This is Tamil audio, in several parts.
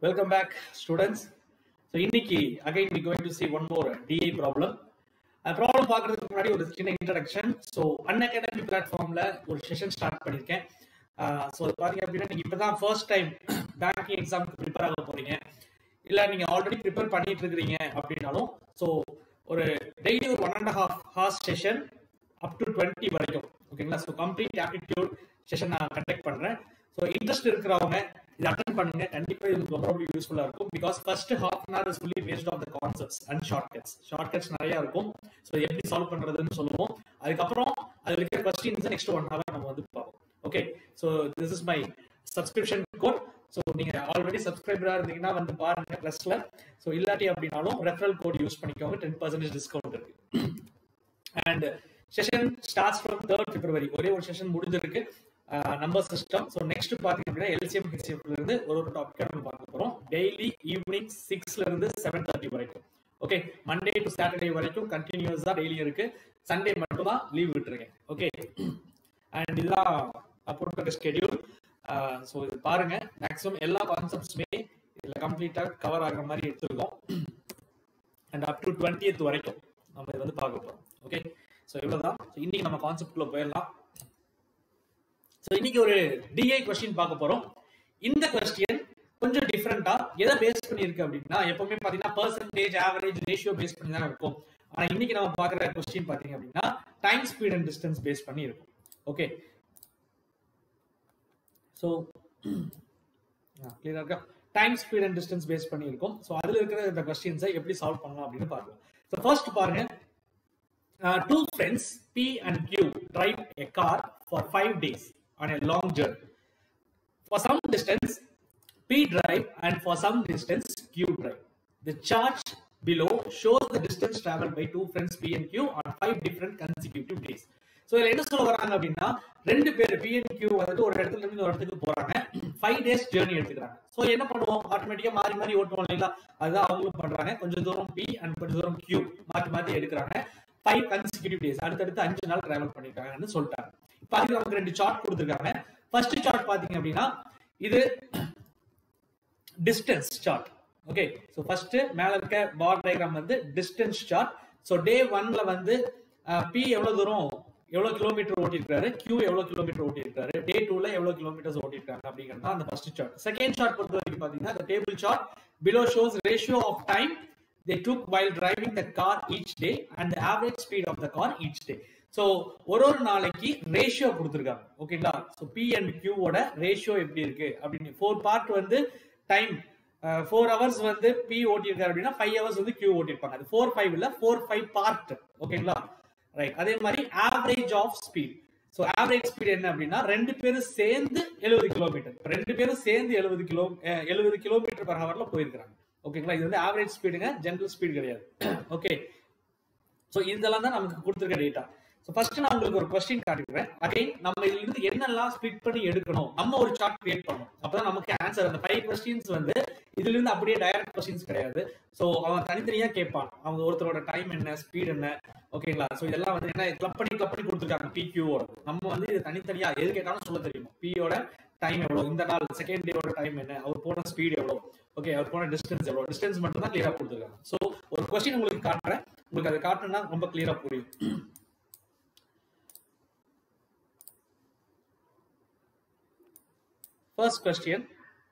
Welcome back, students. So இன்னைக்கு again we going to see one more DA problem. அந்த ப்ராப்ளம் பார்க்கறதுக்கு முன்னாடி ஒரு சின்ன இன்ட்ரடக்ஷன் ஸோ அன்அகாடமி பிளாட்ஃபார்ம்ல ஒரு செஷன் ஸ்டார்ட் பண்ணியிருக்கேன் ஸோ அது பார்த்தீங்க அப்படின்னா நீங்கள் இப்போ தான் ஃபர்ஸ்ட் டைம் பேங்கிங் எக்ஸாமுக்கு ப்ரிப்பேர் ஆக போறீங்க இல்லை நீங்கள் ஆல்ரெடி ப்ரிப்பேர் பண்ணிட்டு இருக்கிறீங்க அப்படின்னாலும் ஸோ ஒரு டெய்லி ஒரு one and half hours session up to twenty வரைக்கும் ஓகேங்களா ஸோ கம்ப்ளீட் ஆப்டிடியூட் செஷன் நான் கண்டக்ட் பண்றேன் ஸோ இன்ட்ரெஸ்ட் இருக்கிறவங்க இதை அட்டன் பண்ணுங்க கண்டிப்பா இது ரொம்ப ரொம்ப யூஸ்ஃபுல்லா இருக்கும் because first half an hour is fully based of the concepts and shortcuts shortcuts நிறைய இருக்கும் ஸோ எப்படி சால்வ் பண்றதுன்னு சொல்லுவோம் அதுக்கப்புறம் அதுல இருக்கிற கொஸ்டின்ஸ் நெக்ஸ்ட் ஒன் ஹவர் நம்ம வந்து பார்ப்போம் okay so this is my subscription code so நீங்க ஆல்ரெடி சப்ஸ்கிரைபரா இருந்தீங்கன்னா வந்து பாருங்க ப்ளஸ்ல ஸோ இல்லாட்டி அப்படின்னாலும் ரெஃபரல் கோட் யூஸ் பண்ணிக்கோங்க டென் பர்சன்டேஜ் டிஸ்கவுண்ட் இருக்கு and session starts from third February ஒரே ஒரு செஷன் முடிஞ்சிருக்கு நம்பர் சிஸ்டம் ஸோ நெக்ஸ்ட் பார்த்தீங்க அப்படின்னா எல்சிஎம் ஹெச்சிஎஃப்ல இருந்து ஒரு ஒரு டாபிக் நம்ம பார்க்க போகிறோம் டெய்லி ஈவினிங் சிக்ஸ்ல இருந்து செவன் தேர்ட்டி வரைக்கும் ஓகே மண்டே டு சாட்டர்டே வரைக்கும் கண்டினியூஸா டெய்லி இருக்கு சண்டே மட்டும் தான் லீவ் விட்டுருக்கேன் ஓகே அண்ட் இதுதான் போட்டுருக்க ஸ்கெடியூல் ஸோ இது பாருங்க மேக்ஸிமம் எல்லா கான்செப்ட்ஸுமே இதில் கம்ப்ளீட்டாக கவர் ஆகிற மாதிரி எடுத்துருக்கோம் அண்ட் அப் டு டுவெண்ட்டியத் வரைக்கும் நம்ம இதை வந்து பார்க்க போகிறோம் ஓகே ஸோ இவ்வளோதான் ஸோ இன்னைக்கு நம்ம கான்செப்ட்குள்ள போயிடலாம் ஸோ இன்னைக்கு ஒரு டிஐ கொஸ்டின் பார்க்க போறோம் இந்த கொஸ்டின் கொஞ்சம் டிஃப்ரெண்டா எதை பேஸ் பண்ணியிருக்கு அப்படின்னா எப்பவுமே பாத்தீங்கன்னா பர்சன்டேஜ் ஆவரேஜ் ரேஷியோ பேஸ் பண்ணி தான் இருக்கும் ஆனா இன்னைக்கு நம்ம பாக்குற கொஸ்டின் பாத்தீங்க அப்படின்னா time speed and distance based பண்ணி இருக்கும் ஓகே ஸோ கிளியரா இருக்கா time speed and distance based பண்ணி இருக்கும் ஸோ அதுல இருக்கிற இந்த கொஸ்டின்ஸை எப்படி சால்வ் பண்ணலாம் அப்படின்னு பார்க்கலாம் ஸோ ஃபர்ஸ்ட் பாருங்க uh, two friends P and Q drive a car for five days on a long journey. For some distance, P drive and for some distance, Q drive. The chart below shows the distance traveled by two friends P and Q on five different consecutive days. So இதில் என்ன சொல்ல வராங்க அப்படின்னா ரெண்டு பேர் பிஎன் கியூ வந்துட்டு ஒரு இடத்துல இருந்து ஒரு இடத்துக்கு போறாங்க ஃபைவ் டேஸ் ஜேர்னி எடுத்துக்கிறாங்க ஸோ என்ன பண்ணுவோம் ஆட்டோமேட்டிக்கா மாறி மாறி ஓட்டுவோம் இல்லைங்களா அதுதான் அவங்களும் பண்றாங்க கொஞ்சம் தூரம் பி அண்ட் கொஞ்சம் தூரம் கியூ மாற்றி மாற்றி எடுக்கிறாங்க ஃபைவ் கன்சிக்யூட்டிவ் டேஸ் அடுத்தடுத்து அஞ்சு நாள் டிராவல் பண்ணிருக்காங்கன்னு சொல்லிட்டாங்க இப்போ அதுக்கு நமக்கு ரெண்டு சார்ட் கொடுத்துருக்காங்க ஃபர்ஸ்ட் சார்ட் பாத்தீங்க அப்படின்னா இது distance chart okay so first மேல இருக்க பார் டயக்ராம் வந்து டிஸ்டன்ஸ் சார்ட் ஸோ டே ஒன்ல வந்து பி எவ்வளவு தூரம் எவ்வளவு கிலோமீட்டர் ஓட்டிருக்காரு கியூ எவ்வளவு கிலோமீட்டர் ஓட்டிருக்காரு டே டூல எவ்வளவு கிலோமீட்டர்ஸ் ஓட்டிருக்காங்க அப்படிங்கிறது அந்த ஃபர்ஸ்ட் சார்ட் செகண்ட் சார்ட் பொறுத்த வரைக்கும் பாத்தீங்கன்னா table chart below shows ratio of time they took while driving the car each day and the average speed of the car each day. So ஒரு ஒரு நாளைக்கு ரேஷியோ கொடுத்துருக்காங்க ஓகேங்களா ஸோ பி அண்ட் கியூவோட ரேஷியோ எப்படி இருக்கு அப்படின்னு ஃபோர் பார்ட் வந்து டைம் ஃபோர் ஹவர்ஸ் வந்து பி ஓட்டியிருக்காரு அப்படின்னா ஃபைவ் ஹவர்ஸ் வந்து கியூ ஓட்டிருப்பாங்க அது ஃபோர் ஃபைவ் இல்ல ஃபோர் ஃபைவ் பார்ட் ஓகேங்களா ரைட் அதே மாதிரி average of speed so average speed என்ன அப்படின்னா ரெண்டு பேரும் சேர்ந்து எழுபது கிலோமீட்டர் ரெண்டு பேரும் சேர்ந்து எழுபது கிலோ எழுபது கிலோமீட்டர் பர் ஹவர்ல போயிருக்கிறாங்க ஓகேங்களா இது வந்து ஆவரேஜ் ஸ்பீடுங்க ஜென்ரல் ஸ்பீடு கிடையாது ஓகே ஸோ இதெல்லாம் தான் நமக்கு கொடுத்துருக்க டேட்டா ஸோ ஃபர்ஸ்ட் நான் உங்களுக்கு ஒரு கொஸ்டின் காட்டிடுறேன் அகைன் நம்ம இதுல இருந்து என்னெல்லாம் ஸ்பிளிட் பண்ணி எடுக்கணும் நம்ம ஒரு சார்ட் கிரியேட் பண்ணணும் அப்பதான் நமக்கு ஆன்சர் அந்த ஃபைவ் கொஸ்டின்ஸ் வந்து இதுல இருந்து அப்படியே டைரக்ட் கொஸ்டின்ஸ் கிடையாது ஸோ அவன் தனித்தனியா கேட்பான் அவங்க ஒருத்தரோட டைம் என்ன ஸ்பீட் என்ன ஓகேங்களா ஸோ இதெல்லாம் வந்து என்ன கிளப் பண்ணி கிளப் பண்ணி கொடுத்துருக்காங்க பிக்யூவோட நம்ம வந்து இது தனித்தனியா எது கேட்டாலும் சொல்ல தெரியும் பியோட டைம் எவ்வளவு இந்த நாள் செகண்ட் டேவோட டைம் என்ன அவர் போன ஸ்பீட் எவ்வளவு ஓகே அவர் போன டிஸ்டன்ஸ் எவ்வளவு டிஸ்டன்ஸ் மட்டும் தான் கிளியரா கொடுத்துருக்காங்க ஸோ ஒரு கொஸ்டின் உங்களுக்கு காட்டுறேன் உங்களுக்கு அதை காட்டணும்னா ரொம்ப கிளியரா புரியும் ஃபர்ஸ்ட் கொஸ்டின்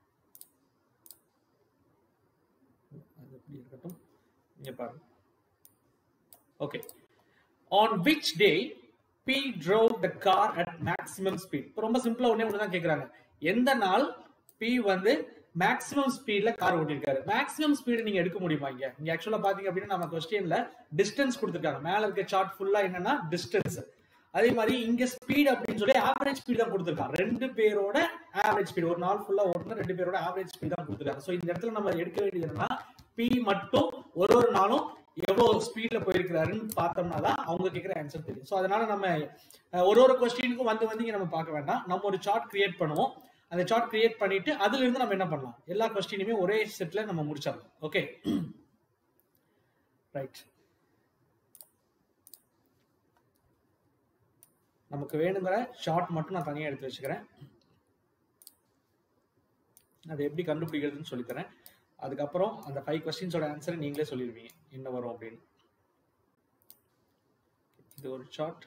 அது எப்படி இருக்கட்டும் இங்க பாருங்க okay on which day B drove the car at maximum speed ரொம்ப சிம்பிளா ஒண்ணே ஒன்று தான் கேட்குறாங்க எந்த நாள் பி வந்து மேக்ஸிமம் ஸ்பீட்ல கார் ஓட்டிருக்காரு மேக்ஸிமம் ஸ்பீடு நீங்க எடுக்க முடியுமா இங்க இங்க ஆக்சுவலா பாத்தீங்க அப்படின்னா நம்ம கொஸ்டின்ல டிஸ்டன்ஸ் கொடுத்துருக்காங்க மேல இருக்க சார்ட் ஃபுல்லா என்னன்னா டிஸ்டன்ஸ் அதே மாதிரி இங்க ஸ்பீட் அப்படின்னு சொல்லி ஆவரேஜ் ஸ்பீட் தான் கொடுத்துருக்காங்க ரெண்டு பேரோட ஆவரேஜ் ஸ்பீட் ஒரு நாள் ஃபுல்லா ஓட்டுனா ரெண்டு பேரோட ஆவரேஜ் ஸ்பீட் தான் கொடுத்துருக்காங்க ஸோ இந்த இடத்துல நம்ம எடுக்க வேண்டியது என்னன்னா பி மட்டும் ஒரு ஒரு நாளும் எவ்வளவு ஸ்பீட்ல போயிருக்கிறாருன்னு பார்த்தோம்னா தான் அவங்க கேட்கிற ஆன்சர் தெரியும் ஸோ அதனால நம்ம ஒரு ஒரு கொஸ்டினுக்கும் வந்து வந்து இங்க நம்ம பார்க்க வேண்டாம் நம்ம ஒரு சார்ட் கிரியேட் பண்ணுவோம் அந்த சார்ட் கிரியேட் பண்ணிட்டு அதுல இருந்து நம்ம என்ன பண்ணலாம் எல்லா கொஸ்டினுமே ஒரே செட்ல நம்ம முடிச்சிடலாம் ஓகே ரைட் நமக்கு வேணுங்கிற ஷார்ட் மட்டும் நான் தனியாக எடுத்து வச்சுக்கிறேன் அதை எப்படி கண்டுபிடிக்கிறதுன்னு சொல்லித்தரேன் அதுக்கப்புறம் அந்த ஃபைவ் கொஸ்டின்ஸோட ஆன்சரை நீங்களே சொல்லிடுவீங்க என்ன வரும் அப்படின்னு இது ஒரு சார்ட்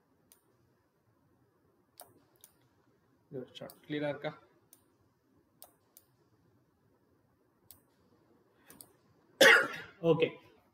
இது ஒரு சார்ட் கிளியரா இருக்கா ஓகே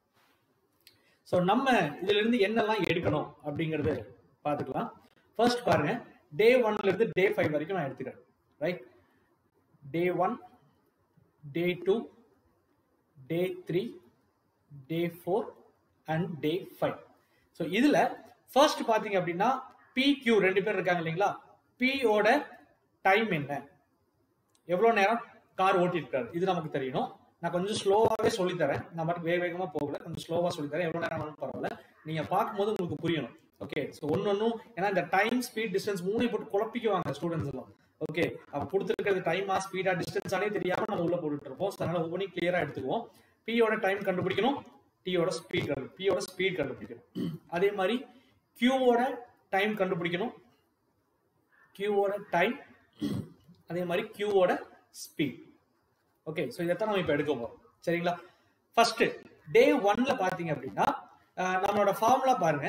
ஸோ நம்ம இதுல இருந்து என்னெல்லாம் எடுக்கணும் அப்படிங்கறது பார்த்துக்கலாம் ஃபர்ஸ்ட் பாருங்க டே ஒன்ல இருந்து டே ஃபைவ் வரைக்கும் நான் எடுத்துக்கிறேன் right day one day two day three day four and day five so இதுல ஃபர்ஸ்ட் பாத்தீங்க அப்படின்னா பி கியூ ரெண்டு பேர் இருக்காங்க இல்லைங்களா பியோட டைம் என்ன எவ்வளோ நேரம் கார் ஓட்டிருக்காரு இது நமக்கு தெரியணும் நான் கொஞ்சம் ஸ்லோவாகவே சொல்லித்தரேன் நான் மட்டும் வேக வேகமாக போகல கொஞ்சம் ஸ்லோவாக சொல்லித்தரேன் எவ்வளோ நேரம் ஆனாலும் பரவாயில்ல நீங்கள் பார்க்கும்போது உங்களுக்கு புரியணும் ஓகே ஸோ ஒன்று ஒன்றும் ஏன்னா இந்த டைம் ஸ்பீட் டிஸ்டன்ஸ் மூணையும் போட்டு குழப்பிக்குவாங்க ஸ்டூடெண்ட்ஸ் எல்லாம் ஓகே அப்போ கொடுத்துருக்கிறது டைமா ஸ்பீடா டிஸ்டன்ஸானே தெரியாம நம்ம உள்ள போட்டுட்டு இருப்போம் ஸோ அதனால ஒவ்வொன்றையும் கிளியரா எடுத்துக்குவோம் பியோட டைம் கண்டுபிடிக்கணும் டியோட ஸ்பீட் கண்டு பியோட ஸ்பீட் கண்டுபிடிக்கணும் அதே மாதிரி கியூவோட டைம் கண்டுபிடிக்கணும் கியூவோட டைம் அதே மாதிரி கியூவோட ஸ்பீட் ஓகே ஸோ இதைத்தான் நம்ம இப்போ எடுக்க போறோம் சரிங்களா ஃபர்ஸ்ட் டே ஒன்ல பாத்தீங்க அப்படின்னா அஹ், நம்மளோட ஃபார்முலா பாருங்க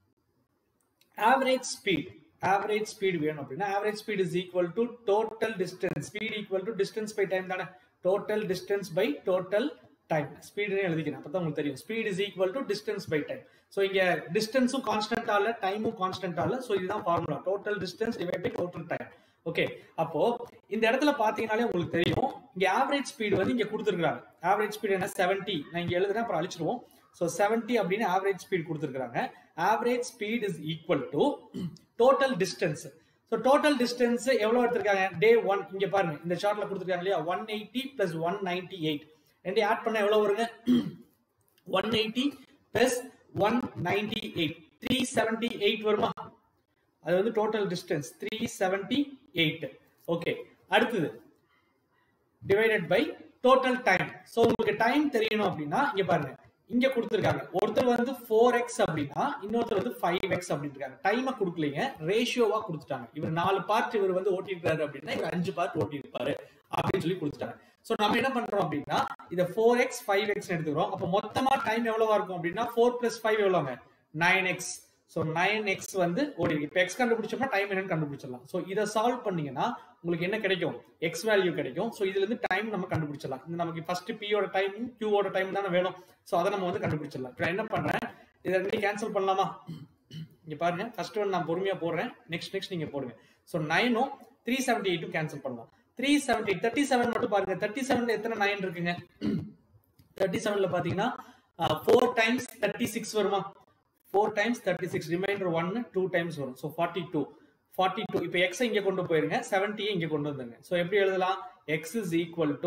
ஆவரேஜ் ஸ்பீட் ஆவரேஜ் ஸ்பீட் வேணும் அப்படின்னா average speed is equal to total distance speed equal to distance by time தானே total distance by total time ஸ்பீடுன்னு எழுதிக்கிறேன் அப்பதான் உங்களுக்கு தெரியும் speed is equal to distance by time so இங்க டிஸ்டன்ஸும் கான்ஸ்டன்டா இல்ல டைமும் கான்ஸ்டன்டா இல்ல ஸோ இதுதான் formula total distance divide by total time okay அப்போ இந்த இடத்துல பாத்தீங்கன்னாலே உங்களுக்கு தெரியும் இங்க ஆவரேஜ் ஸ்பீடு வந்து இங்க கொடுத்துருக்காங்க ஆவரேஜ் ஸ்பீடு என்ன 70 நான் இங்க எழுதுறேன் அப்புறம் அழிச்சிருவோம் ஸோ 70 அப்படின்னு ஆவரேஜ் ஸ்பீட் கொடுத்துருக்காங்க average speed is equal to total distance so total distance எவ்வளவு எடுத்திருக்காங்க டே ஒன் இங்க பாருங்க இந்த சார்ட்ல கொடுத்துருக்காங்க இல்லையா one eighty plus one ninety eight ரெண்டையும் ஆட் பண்ண எவ்வளவு வருங்க one eighty plus one ninety eight three seventy eight வருமா அது வந்து total distance three seventy eight okay அடுத்தது divided by total time so உங்களுக்கு டைம் தெரியணும் அப்படின்னா இங்க பாருங்க இங்க கொடுத்துருக்காங்க ஒருத்தர் வந்து ஃபோர் எக்ஸ் அப்படின்னா இன்னொருத்தர் வந்து ஃபைவ் எக்ஸ் அப்படின்னு இருக்காங்க டைமை கொடுக்கலீங்க ரேஷியோவா கொடுத்துட்டாங்க இவர் நாலு பார்ட் இவர் வந்து ஓட்டிருக்காரு அப்படின்னா இவர் அஞ்சு பார்ட் ஓட்டியிருப்பாரு அப்படின்னு சொல்லி கொடுத்துட்டாங்க ஸோ நம்ம என்ன பண்றோம் அப்படின்னா இதை ஃபோர் எக்ஸ் ஃபைவ் எக்ஸ் எடுத்துக்கிறோம் அப்போ மொத்தமா டைம் எவ்வளவா இருக்கும் அப்படின்னா ஃபோர் பிளஸ் ஃபைவ் எவ்வளோங்க nine x so nine x வந்து ஓடி இப்போ எக்ஸ் கண்டுபிடிச்சோம்னா டைம் என்னன்னு கண்டுபிடிச்சிடலாம் ஸோ இதை சால்வ் பண்ணீங்கன்னா உங்களுக்கு என்ன கிடைக்கும் எக்ஸ் வேல்யூ கிடைக்கும் ஸோ இதுல இருந்து டைம் நம்ம கண்டுபிடிச்சிடலாம் இந்த நமக்கு ஃபர்ஸ்ட் பியோட டைம் கியூவோட டைம் தானே வேணும் ஸோ அதை நம்ம வந்து கண்டுபிடிச்சிடலாம் இப்போ என்ன பண்றேன் இதை ரெண்டு கேன்சல் பண்ணலாமா இங்க பாருங்க ஃபர்ஸ்ட் ஒன் நான் பொறுமையா போடுறேன் நெக்ஸ்ட் நெக்ஸ்ட் நீங்க போடுங்க ஸோ நைனும் த்ரீ செவன்டி எயிட்டும் கேன்சல் பண்ணலாம் த்ரீ செவன்டி தேர்ட்டி செவன் மட்டும் பாருங்க தேர்ட்டி செவன்ல எத்தனை நைன் இருக்குங்க தேர்ட்டி செவன்ல பாத்தீங்கன்னா ஃபோர் டைம்ஸ் தேர்ட்டி சிக்ஸ் வருமா four times thirty six reminder ஒன்னு டூ டைம்ஸ் வரும் so forty two forty two இப்போ எக்ஸ் இங்க கொண்டு போயிருங்க செவன்டியை இங்க கொண்டு வந்துருங்க ஸோ எப்படி எழுதலாம் x is equal to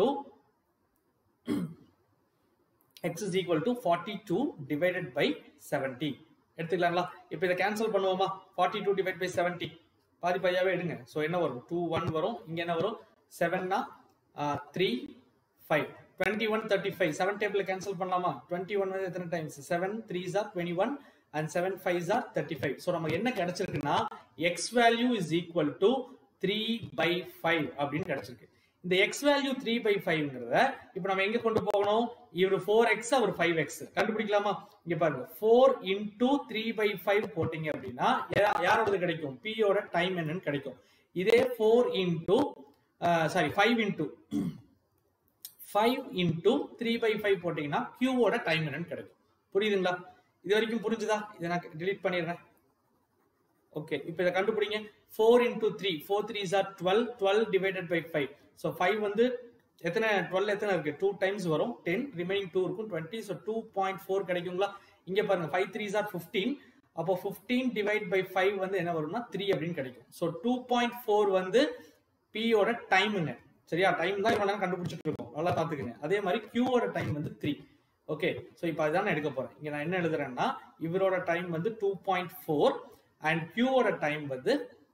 x is equal to forty two divided by seventy எடுத்துக்கலாங்களா இப்போ இதை கேன்சல் பண்ணுவோமா forty two divide by seventy பாதி பாதியாவே எடுங்க ஸோ என்ன வரும் டூ ஒன் வரும் இங்க என்ன வரும் செவன்னா three five twenty one thirty five seven table cancel பண்ணலாமா டுவெண்ட்டி ஒன் வந்து எத்தனை times seven three or twenty one and seven five or thirty five so நம்ம என்ன கிடைச்சிருக்குன்னா x value is equal to three by five அப்படின்னு கிடைச்சிருக்கு இந்த எக்ஸ் வேல்யூ த்ரீ பை ஃபைவ்ங்கிறத இப்போ நம்ம எங்க கொண்டு போகணும் இவர் ஃபோர் எக்ஸ் அவர் ஃபைவ் எக்ஸ் கண்டுபிடிக்கலாமா இங்க பாருங்க four into three by five போட்டீங்க அப்படின்னா யா- யாரோடது கிடைக்கும் பியோட டைம் என்னன்னு கிடைக்கும் இதே four into sorry five into five into three by five போட்டீங்கன்னா கியூவோட டைம் என்னன்னு கிடைக்கும் புரியுதுங்களா இது வரைக்கும் புரிஞ்சுதா இதை நான் delete பண்ணிடுறேன் ஓகே இப்போ இதை கண்டுபிடிங்க four into three four three or twelve twelve divided by five so five வந்து எத்தனை டுவெல் எத்தனை இருக்கு டூ டைம்ஸ் வரும் டென் ரிமைனிங் டூ இருக்கும் twenty so two point four கிடைக்குங்களா இங்க பாருங்க ஃபைவ் த்ரீ ஆர் ஃபிஃப்டீன் அப்போ ஃபிஃப்டீன் டிவைட் பை ஃபைவ் வந்து என்ன வரும்னா த்ரீ அப்படின்னு கிடைக்கும் ஸோ டூ பாயிண்ட் ஃபோர் வந்து பியோட டைமுங்க சரியா டைம் தான் இவ்வளோ நேரம் கண்டுபிடிச்சிட்டு இருக்கோம் நல்லா பார்த்துக்குங்க அதே மாதிரி கியூவோட டைம் வந்து த்ரீ ஓகே ஸோ இப்போ அதுதான் நான் எடுக்க போறேன் இங்க நான் என்ன எழுதுறேன்னா இவரோட டைம் வந்து டூ பாயிண்ட் ஃபோர் அண்ட் கியூவோட டைம் வந்து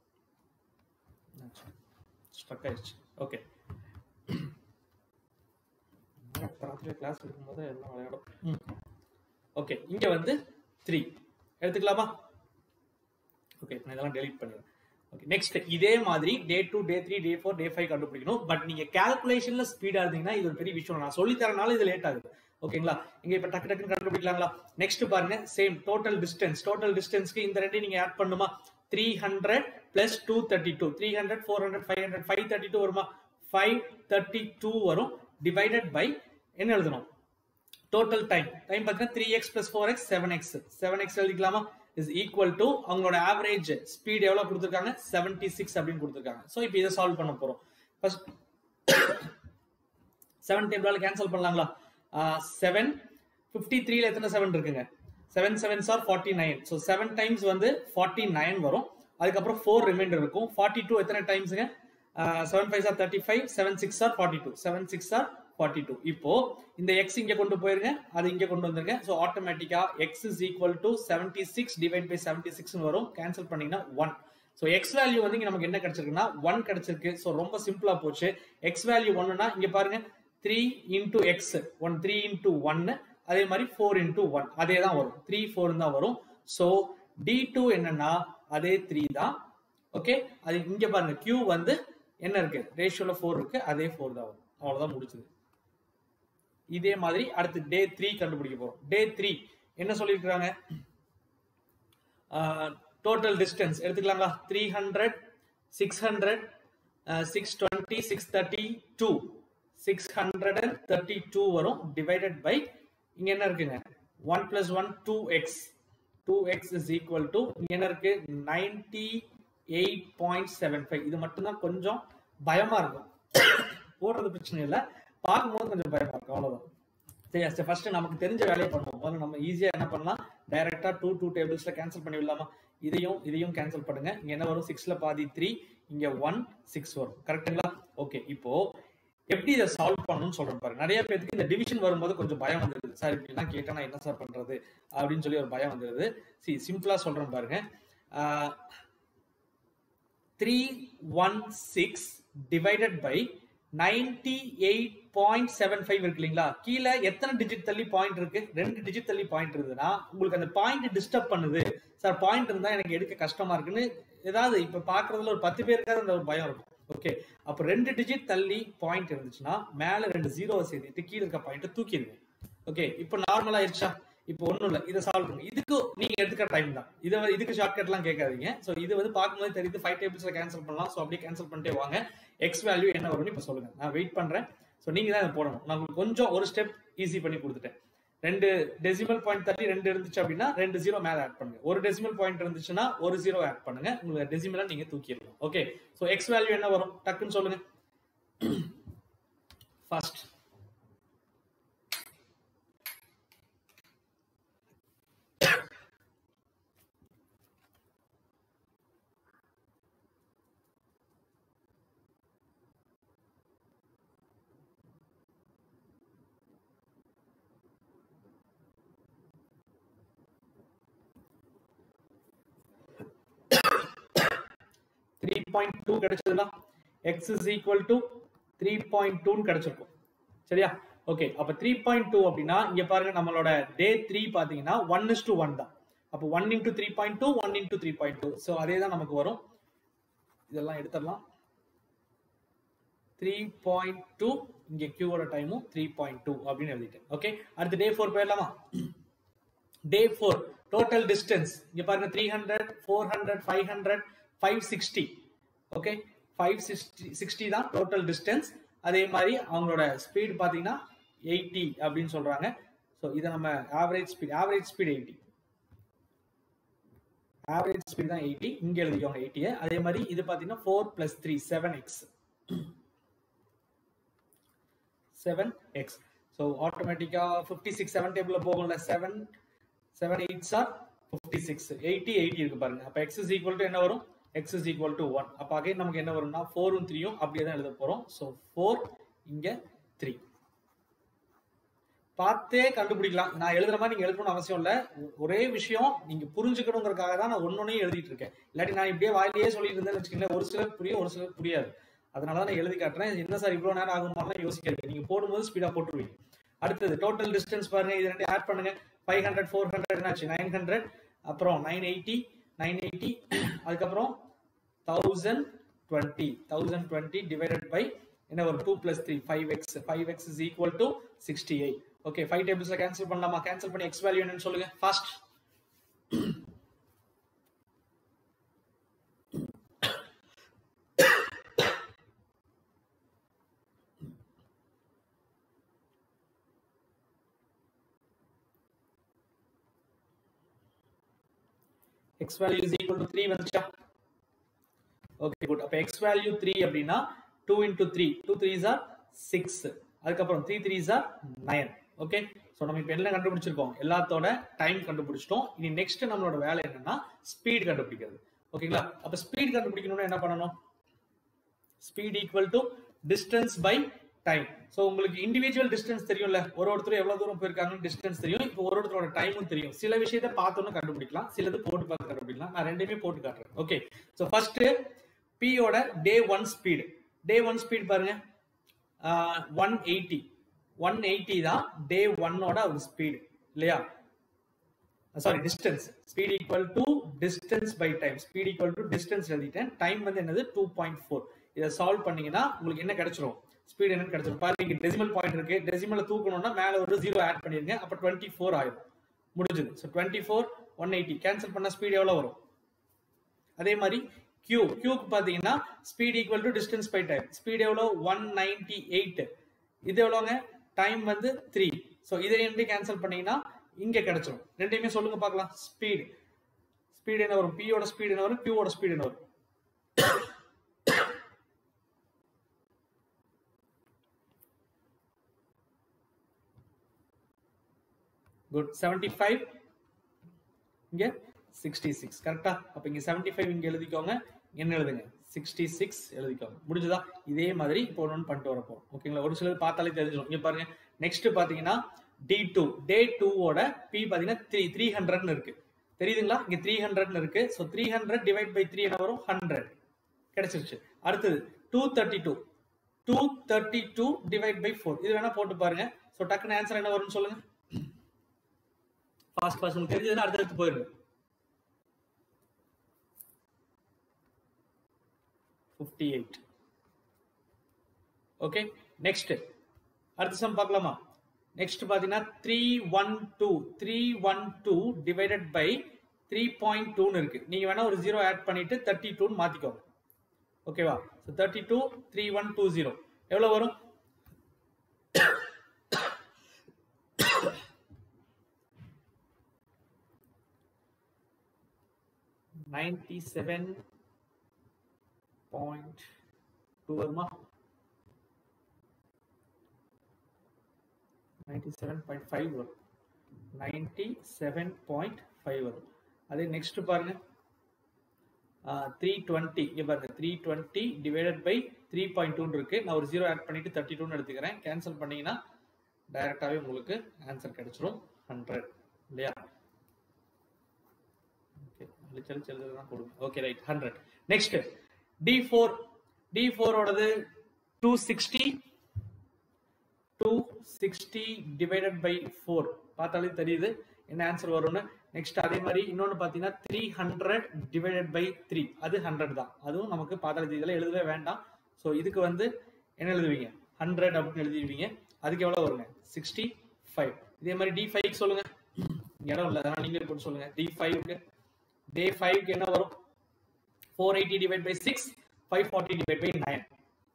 ஸ்டக் ஆயிடுச்சு ஓகே ராத்திரி கிளாஸ் இருக்கும்போது எல்லாம் விளையாடும் ஓகே இங்க வந்து த்ரீ எடுத்துக்கலாமா ஓகே நான் இதெல்லாம் டெலீட் பண்ணிடுறேன் ஓகே நெக்ஸ்ட் இதே மாதிரி day two day three day four day five கண்டுபிடிக்கணும் பட் நீங்க கால்குலேஷன்ல ஸ்பீடா இருந்தீங்கன்னா இது ஒரு பெரிய விஷயம் நான் சொல்லி தரனால இது லேட் ஆகுது ஓகேங்களா இங்க இப்ப டக்கு டக்குன்னு கண்டுபிடிக்கலாங்களா நெக்ஸ்ட் பாருங்க சேம் டோட்டல் டிஸ்டன்ஸ் டோட்டல் டிஸ்டன்ஸ்க்கு இந்த ரெண்டையும் நீங்க ஆட் பண்ணுமா three hundred plus two thirty two three hundred four hundred five hundred five thirty two வருமா ஃபைவ் தேர்ட்டி டூ வரும் டிவைடட் பை என்ன எழுதணும் டோட்டல் டைம் டைம் பார்த்தீங்கன்னா three x plus four x seven x seven x எழுதிக்கலாமா இஸ் ஈக்குவல் டு அவங்களோட ஆவரேஜ் ஸ்பீட் எவ்வளவு கொடுத்துருக்காங்க செவன்டி சிக்ஸ் அப்படின்னு கொடுத்துருக்காங்க ஸோ இப்போ இதை சால்வ் பண்ண போறோம் ஃபர்ஸ்ட் செவன் டேபிளால கேன்சல் பண்ணலாங்களா செவன் ஃபிஃப்டி த்ரீல எத்தனை செவன் இருக்குங்க seven seven sir forty nine so seven times வந்து ஃபார்ட்டி நைன் வரும் அதுக்கப்புறம் ஃபோர் ரிமைண்டர் இருக்கும் ஃபார்ட்டி டூ எத்தனை டைம்ஸுங்க seven five sir thirty five seven six or forty two seven six or forty two இப்போ இந்த எக்ஸ் இங்க கொண்டு போயிருங்க அது இங்க கொண்டு வந்துருங்க ஸோ ஆட்டோமேட்டிக்கா x is equal to seventy six divide by seventy six வரும் கேன்சல் பண்ணீங்கன்னா ஒன் ஸோ எக்ஸ் வேல்யூ வந்து இங்க நமக்கு என்ன கிடைச்சிருக்குன்னா ஒன் கிடைச்சிருக்கு ஸோ ரொம்ப சிம்பிளா போச்சு எக்ஸ் வேல்யூ ஒன்னுனா இங்க பாருங்க three into x one three into ஒன்னு அதே மாதிரி ஃபோர் இன்டூ ஒன் அதே தான் வரும் த்ரீ ஃபோர் தான் வரும் ஸோ டி டூ என்னன்னா அதே த்ரீ தான் ஓகே அது இங்க பாருங்க கியூ வந்து என்ன இருக்கு ரேஷியோல ஃபோர் இருக்கு அதே ஃபோர் தான் வரும் அவ்வளவுதான் முடிச்சது இதே மாதிரி அடுத்து டே த்ரீ கண்டுபிடிக்க போறோம் டே த்ரீ என்ன சொல்லியிருக்கிறாங்க டோட்டல் டிஸ்டன்ஸ் எடுத்துக்கலாங்களா three hundred six hundred six twenty six thirty two six hundred and thirty two வரும் டிவைடட் பை இங்க என்ன இருக்குங்க one plus one two x two x is equal to இங்க என்ன இருக்கு ninety eight point seven five இது மட்டும்தான் கொஞ்சம் பயமா இருக்கும் போடுறது பிரச்சனை இல்லை பார்க்கும்போது கொஞ்சம் பயமா இருக்கும் அவ்வளவுதான் சரி சரி ஃபர்ஸ்ட் நமக்கு தெரிஞ்ச வேலையை பண்ணுவோம் முதல்ல நம்ம ஈஸியா என்ன பண்ணலாம் டைரக்டா டூ டூ டேபிள்ஸ்ல கேன்சல் பண்ணி விடலாமா இதையும் இதையும் கேன்சல் பண்ணுங்க இங்க என்ன வரும் சிக்ஸ்ல பாதி த்ரீ இங்க ஒன் சிக்ஸ் வரும் கரெக்டுங்களா ஓகே இப்போ எப்படி இதை சால்வ் பண்ணணும்னு சொல்றேன் பாருங்க நிறைய பேருக்கு இந்த டிவிஷன் வரும்போது கொஞ்சம் பயம் வந்துருது சார் இப்படிலாம் கேட்டா நான் என்ன சார் பண்றது அப்படின்னு சொல்லி ஒரு பயம் வந்துருது சி சிம்பிளா சொல்றேன் பாருங்க three one six divided by ninety eight point seven five இருக்கு இல்லைங்களா கீழே எத்தனை டிஜிட் தள்ளி பாயிண்ட் இருக்கு ரெண்டு டிஜிட் தள்ளி பாயிண்ட் இருந்ததுன்னா உங்களுக்கு அந்த பாயிண்ட் டிஸ்டர்ப் பண்ணுது சார் பாயிண்ட் இருந்தா எனக்கு எடுக்க கஷ்டமா இருக்குன்னு ஏதாவது இப்ப பாக்குறதுல ஒரு பத்து பேருக்காவது அந்த ஒரு பயம் இருக்கும் ஓகே அப்ப ரெண்டு டிஜிட் தள்ளி பாயிண்ட் இருந்துச்சுன்னா மேல ரெண்டு ஜீரோவை சேர்த்துட்டு கீழே இருக்க பாயிண்ட் தூக்கிடுங்க ஓகே இப்போ நார்மலா ஆயிடுச்சா இப்போ ஒண்ணும் இல்ல இதை சால்வ் பண்ணுங்க இதுக்கு நீங்க எடுத்துக்கிற டைம் தான் இதை வந்து- இதுக்கு ஷார்ட்கட் எல்லாம் கேட்காதீங்க சோ இது வந்து பார்க்கும்போது தெரியுது ஃபைவ் டேபிள்ஸ்ல கேன்சல் பண்ணலாம் சோ அப்படியே கேன்சல் பண்ணிட்டே வாங்க எக்ஸ் வேல்யூ என்ன வரும்னு இப்போ சொல்லுங்க நான் வெயிட் பண்றேன் சோ நீங்க தான் இதை போடணும் நான் உங்களுக்கு கொஞ்சம் ஒரு ஸ்டெப் ஈஸி பண்ணி கொடுத்துட்டேன் ரெண்டு டெசிமல் பாயிண்ட் தள்ளி ரெண்டு இருந்துச்சு அப்படின்னா ரெண்டு ஜீரோ மேல ஆட் பண்ணுங்க ஒரு டெசிமல் பாயிண்ட் இருந்துச்சுன்னா ஒரு ஜீரோ ஆட் பண்ணுங்க உங்களுக்கு டெசிமலா நீங்க தூக்கிடலாம் ஓகே சோ எக்ஸ் வேல்யூ என்ன வரும் டக்குன்னு சொல்லுங்க ஃபர்ஸ்ட் த்ரீ பாயிண்ட் டூ கிடைச்சதுன்னா x is equal to three point டூன்னு கிடைச்சிருக்கும் சரியா ஓகே அப்ப த்ரீ பாயிண்ட் டூ அப்படின்னா இங்க பாருங்க நம்மளோட டே த்ரீ பாத்தீங்கன்னா ஒன் இஸ் டூ ஒன் தான் அப்போ one into three point two one into three point two so அதே தான் நமக்கு வரும் இதெல்லாம் எடுத்துடலாம் த்ரீ பாயிண்ட் டூ இங்க கியூவோட டைமும் த்ரீ பாயிண்ட் டூ அப்படின்னு எழுதிட்டேன் ஓகே அடுத்து டே ஃபோர் போயிடலாமா டே ஃபோர் டோட்டல் டிஸ்டன்ஸ் இங்க பாருங்க three hundred four hundred five hundred five sixty okay five sixty sixty தான் டோட்டல் டிஸ்டன்ஸ் அதே மாதிரி அவங்களோட ஸ்பீட் பார்த்தீங்கன்னா எயிட்டி அப்படின்னு சொல்றாங்க ஸோ இதை நம்ம average speed average speed eighty average speed தான் எயிட்டி இங்க எழுதிக்கோங்க எயிட்டியை அதே மாதிரி இது பார்த்தீங்கன்னா four plus three seven x seven x so ஆட்டோமேட்டிக்காக ஃபிஃப்டி சிக்ஸ் செவன் டேபிளில் போகும்ல seven seven eight sir fifty six eighty eighty இருக்கு பாருங்க அப்போ எக்ஸ் இஸ் ஈக்குவல் டு என்ன வரும் x is equal to one அப்போ அகைன் நமக்கு என்ன வரும்னா ஃபோரும் த்ரீயும் அப்படியே தான் எழுத போகிறோம் ஸோ ஃபோர் இங்கே த்ரீ பார்த்தே கண்டுபிடிக்கலாம் நான் எழுதுற மாதிரி நீங்க எழுதணும்னு அவசியம் இல்ல ஒரே விஷயம் நீங்க புரிஞ்சுக்கணுங்கிறதுக்காக தான் நான் ஒன்னொன்னே எழுதிட்டு இருக்கேன் இல்லாட்டி நான் இப்படியே வாயிலேயே சொல்லிட்டு இருந்தேன்னு வச்சுக்கோங்களேன் ஒரு சிலர் புரியும் ஒரு சிலர் புரியாது அதனால தான் நான் எழுதி காட்டுறேன் என்ன சார் இவ்வளவு நேரம் ஆகுமாலாம் யோசிக்கிறீங்க நீங்க போடும்போது ஸ்பீடா போட்டுருவீங்க அடுத்தது டோட்டல் டிஸ்டன்ஸ் பாருங்க இது ரெண்டு ஆட் பண்ணுங்க ஃபைவ் ஹண்ட்ரட் ஃபோர் ஹண்ட்ரட் என்னாச்சு நைன் ஹண்ட்ரட் அப்புறம் நைன் எயிட்டி நைன் எயிட்டி அதுக்கப்புறம் thousand twenty thousand twenty divided by என்ன வரும் two plus three five x five x is equal to sixty eight okay five டேபிள்ஸ்ல கேன்சல் பண்ணலாமா கேன்சல் பண்ணி எக்ஸ் வேல்யூ என்னன்னு சொல்லுங்க fast x value is equal to 3 வந்துச்சா ஓகே குட் அப்ப x value 3 அப்படின்னா 2 into 3 2 3s are 6 அதுக்கப்புறம் 3 3s are 9 ஓகே ஸோ நம்ம இப்போ என்ன கண்டுபிடிச்சிருக்கோம் எல்லாத்தோட டைம் கண்டுபிடிச்சிட்டோம் இனி நெக்ஸ்ட் நம்மளோட வேலை என்னன்னா ஸ்பீட் கண்டுபிடிக்கிறது ஓகேங்களா அப்ப ஸ்பீட் கண்டுபிடிக்கணும்னா என்ன பண்ணணும் speed equal to distance by time so உங்களுக்கு இண்டிவிஜுவல் டிஸ்டன்ஸ் தெரியும்ல ஒரு ஒருத்தர் எவ்வளவு தூரம் போயிருக்காங்கன்னு டிஸ்டன்ஸ் தெரியும் இப்போ ஒரு ஒருத்தரோட டைமும் தெரியும் சில விஷயத்த பார்த்தோன்னு கண்டுபிடிக்கலாம் சிலது போட்டு பார்த்து கண்டுபிடிக்கலாம் நான் ரெண்டுமே போட்டு காட்டுறேன் ஓகே ஸோ ஃபர்ஸ்ட் பியோட day one speed day one speed பாருங்க ஒன் எயிட்டி ஒன் எயிட்டி தான் டே ஒன்னோட ஒரு ஸ்பீடு இல்லையா sorry distance speed equal to distance by time speed equal to distance எழுதிட்டேன் டைம் வந்து என்னது டூ பாயிண்ட் ஃபோர் இதை சால்வ் பண்ணீங்கன்னா உங்களுக்கு என்ன கிடைச்சிரும் ஸ்பீட் என்னன்னு கிடைச்சிரும் பாருங்க இங்க டெசிமல் பாயிண்ட் இருக்கு டெசிமல தூக்கணும்னா மேல ஒரு ஜீரோ ஆட் பண்ணிருங்க அப்ப டுவெண்ட்டி ஃபோர் ஆயிரும் முடிஞ்சது so twenty four one eighty cancel பண்ண ஸ்பீட் எவ்வளவு வரும் அதே மாதிரி கியூ கியூக்கு பாத்தீங்கன்னா speed equal to distance by time speed எவ்வளோ ஒன் நைன்டி எயிட் இது எவ்வளோங்க டைம் வந்து த்ரீ ஸோ இதை ரெண்டு கேன்சல் பண்ணீங்கன்னா இங்க கிடைச்சிரும் ரெண்டையுமே சொல்லுங்க பார்க்கலாம் ஸ்பீட் ஸ்பீட் என்ன வரும் பியோட ஸ்பீட் என்ன வரும் கியூவோட ஸ்பீட் என்ன வரும் குட் செவன்டி ஃபைவ் இங்க சிக்ஸ்டி சிக்ஸ் கரெக்டா அப்ப இங்க செவன்டி ஃபைவ் இங்க எழுதிக்கோங்க என்ன எழுதுங்க சிக்ஸ்டி சிக்ஸ் எழுதிக்கோங்க முடிஞ்சதா இதே மாதிரி இப்போ ஒன்று பண்ணிட்டு வரப்போம் ஓகேங்களா ஒரு சிலர் பார்த்தாலே தெரிஞ்சிடும் இங்க பாருங்க நெக்ஸ்ட் பாத்தீங்கன்னா டி டூ டே டூவோட பி பாத்தீங்கன்னா த்ரீ த்ரீ ஹண்ட்ரட்னு இருக்கு தெரியுதுங்களா இங்க த்ரீ ஹண்ட்ரட்னு இருக்கு so three hundred divide by three என்ன வரும் ஹண்ட்ரட் கிடைச்சிருச்சு அடுத்தது two thirty two two thirty two divide by four இது வேணா போட்டு பாருங்க ஸோ டக்குன்னு ஆன்சர் என்ன வரும்னு சொல்லுங்க ஃபாஸ்ட் ஃபாஸ்ட் உங்களுக்கு தெரிஞ்சதுன்னா அடுத்தடுத்து போயிருங்க ஃபிஃப்டி எயிட் ஓகே நெக்ஸ்ட் அடுத்த சம் பார்க்கலாமா நெக்ஸ்ட் பார்த்தீங்கன்னா three one two three one two divided by three point டூன்னு இருக்கு நீங்க வேணா ஒரு ஜீரோ ஆட் பண்ணிட்டு தேர்ட்டி டூன்னு மாத்திக்கோங்க ஓகேவா so thirty two three one two zero எவ்வளோ வரும் நைன்டி செவன் பாயிண்ட் டூ வருமா நைன்டி செவன் பாயிண்ட் ஃபைவ் வரும் நைன்டி செவன் பாயிண்ட் ஃபைவ் வரும் அதே நெக்ஸ்ட் பாருங்க த்ரீ டுவெண்ட்டி இங்கே பாருங்க three twenty divided by three point டூன்னு இருக்கு நான் ஒரு ஜீரோ ஆட் பண்ணிட்டு தேர்ட்டி டூன்னு எடுத்துக்கிறேன் கேன்சல் பண்ணீங்கன்னா டைரக்டாகவே உங்களுக்கு ஆன்சர் கிடைச்சிரும் ஹண்ட்ரட் இல்லையா ஓகே அழிச்சு அழிச்சு எழுதுறதுதான் கொடுங்க okay right hundred next D four D ஃபோரோடது two sixty two sixty divided by four பார்த்தாலே தெரியுது என்ன ஆன்சர் வரும்னு நெக்ஸ்ட் அதே மாதிரி இன்னொன்று பார்த்தீங்கன்னா three hundred divided by three அது ஹண்ட்ரட் தான் அதுவும் நமக்கு பார்த்தாலே தெரியுதுல எழுதவே வேண்டாம் ஸோ இதுக்கு வந்து என்ன எழுதுவீங்க ஹண்ட்ரட் அப்படின்னு எழுதிடுவீங்க அதுக்கு எவ்வளோ வருங்க சிக்ஸ்டி ஃபைவ் இதே மாதிரி டி ஃபைவ் சொல்லுங்க இடம் இல்லை அதனால் நீங்களே போட்டு சொல்லுங்க டி ஃபைவ்க்கு டே ஃபைவ்க்கு என்ன வரும் four eighty divide by six five forty divide by nine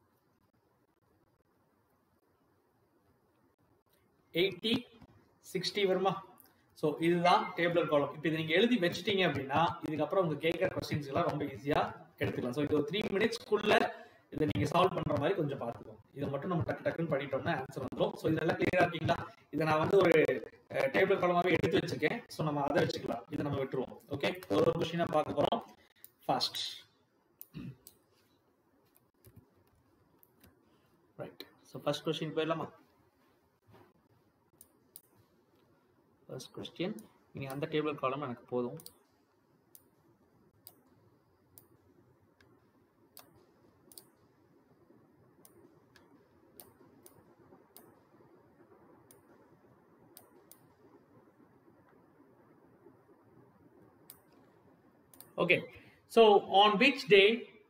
eighty sixty வருமா ஸோ இதுதான் டேபிளர் காலம் இப்போ இதை நீங்கள் எழுதி வச்சிட்டீங்க அப்படின்னா இதுக்கப்புறம் உங்க கேட்குற கொஸ்டின்ஸ் எல்லாம் ரொம்ப ஈஸியாக எடுத்துக்கலாம் ஸோ இது ஒரு த்ரீ மினிட்ஸ்க்குள்ள இதை நீங்க சால்வ் பண்ற மாதிரி கொஞ்சம் பார்த்துக்கோங்க இதை மட்டும் நம்ம டக்கு டக்குன்னு பண்ணிட்டோம்னா ஆன்சர் வந்துடும் ஸோ இதெல்லாம் கிளியரா இருக்கீங்களா இதை நான் வந்து ஒரு டேபிள் காலமாவே எடுத்து வச்சிருக்கேன் ஸோ நம்ம அதை வச்சுக்கலாம் இதை நம்ம விட்டுருவோம் ஓகே ஒரு ஒரு கொஸ்டினா பார்க்க போறோம் fast right so first question போயிடலாமா ஃபர்ஸ்ட் கொஸ்டின் இனி அந்த டேபிள் காலம் எனக்கு போதும் Okay, so on which day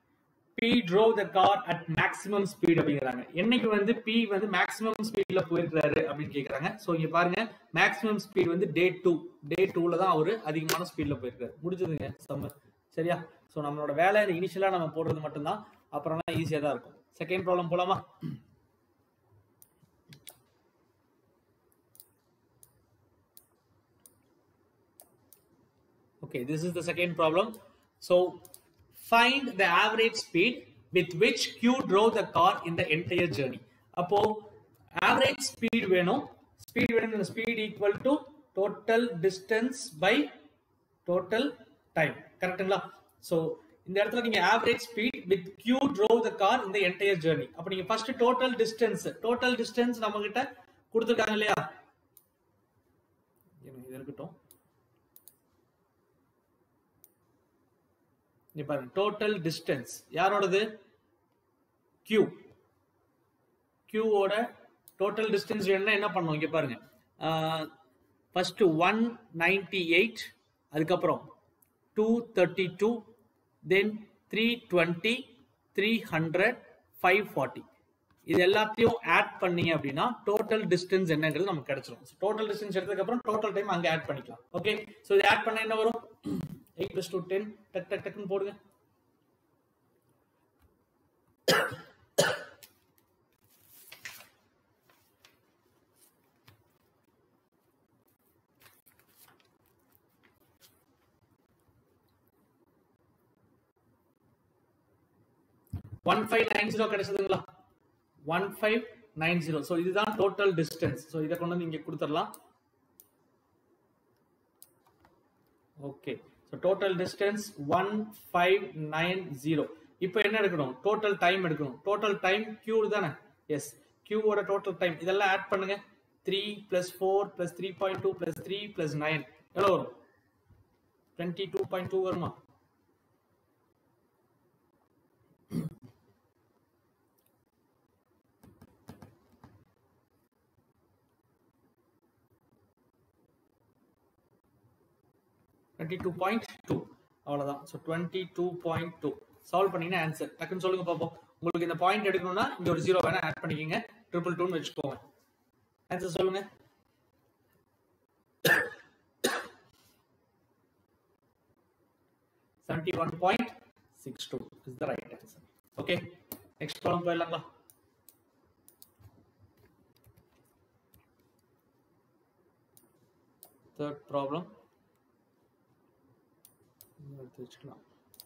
P drove the car at maximum speed அப்படிங்கிறாங்க என்னைக்கு வந்து P வந்து மேக்ஸிமம் ஸ்பீட்ல போயிருக்காரு அப்படின்னு கேக்குறாங்க சோ இங்க பாருங்க மேக்ஸிமம் ஸ்பீட் வந்து டே டூ டே டூல தான் அவரு அதிகமான ஸ்பீட்ல போயிருக்காரு முடிஞ்சதுங்க சம்மர் சரியா சோ நம்மளோட வேலை இனிஷியலா நம்ம போடுறது மட்டும்தான் அப்புறம்லாம் ஈஸியா தான் இருக்கும் செகண்ட் ப்ராப்ளம் போலாமா Okay, this is the second problem. So, find the average speed with which Q drove the car in the entire journey. அப்போ average speed வேணும் speed வேணும் speed equal to total distance by total time கரெக்ட்டுங்களா ஸோ இந்த இடத்துல நீங்க average speed with Q drove the car in the entire journey அப்ப நீங்க first total distance total distance நம்ம கிட்ட கொடுத்துருக்காங்க இல்லையா இது இருக்கட்டும் இங்க பாருங்க டோட்டல் டிஸ்டன்ஸ் யாரோடது கியூ கியூவோட டோட்டல் டிஸ்டன்ஸ் வேணும்னா என்ன பண்ணும் இங்க பாருங்க ஃபர்ஸ்ட் ஒன் நைன்டி எயிட் அதுக்கப்புறம் two thirty two then three twenty three hundred five forty இது எல்லாத்தையும் ஆட் பண்ணீங்க அப்படின்னா டோட்டல் டிஸ்டன்ஸ் என்னங்கிறது நமக்கு கிடைச்சிரும் டோட்டல் டிஸ்டன்ஸ் எடுத்ததுக்கு அப்புறம் டோட்டல் டைம் அங்கே ஆட் பண்ணிக்கலாம் ஓகே ஸோ இது ஆட் பண்ண என்ன வரும் எயிட் பிளஸ் டூ டென் டக் டக் டக்குன்னு போடுங்க ஒன் ஃபைவ் நைன் ஜீரோ கிடைச்சதுங்களா one five nine zero so இதுதான் டோட்டல் டிஸ்டன்ஸ் ஸோ இதை கொண்டு வந்து இங்கே கொடுத்துடலாம் okay so total distance one five nine zero இப்போ என்ன எடுக்கணும் டோட்டல் டைம் எடுக்கணும் டோட்டல் டைம் கியூ தானே எஸ் கியூவோட டோட்டல் டைம் இதெல்லாம் ஆட் பண்ணுங்க three plus four plus three point two plus three plus nine எவ்வளோ வரும் டுவெண்ட்டி டூ பாயிண்ட் டூ வருமா டுவெண்ட்டி டூ பாயிண்ட் டூ அவ்வளோதான் so twenty two point two solve பண்ணீங்கன்னா ஆன்சர் டக்குன்னு சொல்லுங்க பார்ப்போம் உங்களுக்கு இந்த பாயிண்ட் எடுக்கணும்னா இங்க ஒரு ஜீரோ வேணா ஆட் பண்ணிக்கோங்க ட்ரிபிள் டூன்னு வச்சுக்கோங்க ஆன்சர் சொல்லுங்க seventy one point six two is the right answer okay next problem போயிடலாங்களா தேர்ட் ப்ராப்ளம் எடுத்து வச்சுக்கலாம்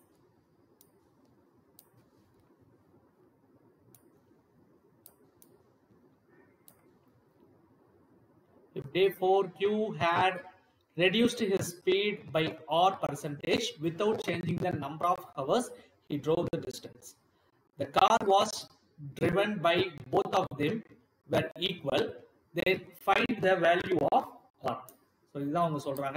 If day 4 Q had reduced his speed by R percentage without changing the number of hours he drove the distance. The car was driven by both of them were equal. Then find the value of R. So இதுதான் அவங்க சொல்றாங்க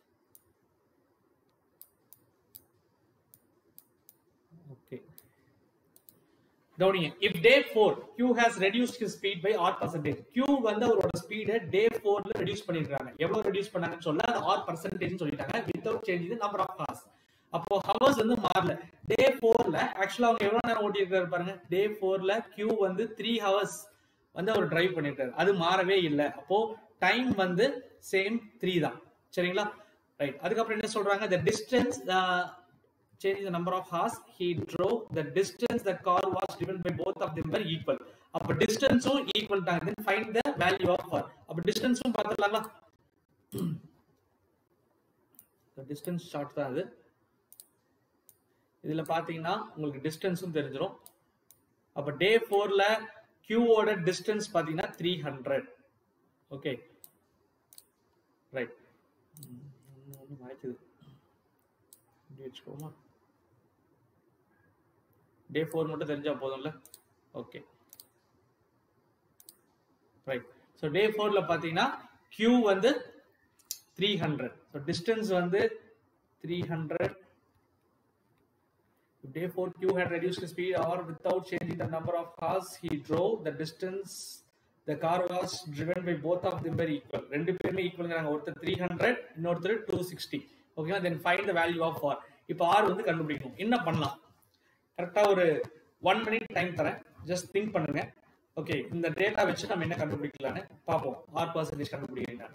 Okay. கவனிங்க if day four Q has reduced his speed by R percentage Q வந்து அவரோட ஸ்பீடை டே ஃபோர்ல ரெடியூஸ் பண்ணிருக்காங்க எவ்வளவு ரெடியூஸ் பண்ணாங்கன்னு சொல்ல அது ஆர் பர்சன்டேஜ் சொல்லிட்டாங்க without change number of hours அப்போ ஹவர்ஸ் வந்து மாறல டே ஃபோர்ல ஆக்சுவலா அவங்க எவ்வளவு நேரம் ஓட்டி இருக்காரு பாருங்க டே ஃபோர்ல கியூ வந்து த்ரீ ஹவர்ஸ் வந்து அவர் டிரைவ் பண்ணிருக்காரு அது மாறவே இல்லை அப்போ டைம் வந்து சேம் த்ரீ தான் சரிங்களா ரைட் அதுக்கப்புறம் என்ன சொல்றாங்க the distance change the number of hours he drove the distance the car was driven by both of them were equal அப்ப டிஸ்டன்ஸும் ஈக்குவல் தான் then find the value of r அப்ப டிஸ்டன்ஸும் பார்த்துடலாங்களா டிஸ்டன்ஸ் ஷார்ட் தான் அது இதுல பாத்தீங்கன்னா உங்களுக்கு டிஸ்டன்ஸும் தெரிஞ்சிடும் அப்ப டே ஃபோர்ல கியூவோட டிஸ்டன்ஸ் பாத்தீங்கன்னா த்ரீ ஹண்ட்ரட் ஓகே ரைட் ஒன்று மறைக்குது இப்படி வச்சுக்கோமா டே ஃபோர் மட்டும் தெரிஞ்சா போதும்ல ஓகே ரைட் ஸோ டே ஃபோர்ல பார்த்தீங்கன்னா கியூ வந்து த்ரீ ஹண்ட்ரட் ஸோ டிஸ்டன்ஸ் வந்து three hundred Day 4 Q had reduced his speed or without changing the number of cars he drove, the distance the car was driven by both of them were equal. ரெண்டு பேருமே ஈக்குவல்ங்கிறாங்க ஒருத்தர் த்ரீ ஹண்ட்ரட் இன்னொருத்தர் டூ சிக்ஸ்டி ஓகேவா then find the value of R இப்போ ஆர் வந்து கண்டுபிடிக்கணும் என்ன பண்ணலாம் கரெக்டா ஒரு ஒன் மினிட் டைம் தரேன் ஜஸ்ட் திங்க் பண்ணுங்க ஓகே இந்த டேட்டா வச்சு நம்ம என்ன கண்டுபிடிக்கலாம்னு பார்ப்போம் ஆர் பர்சன்டேஜ் கண்டுபிடிக்கலாம்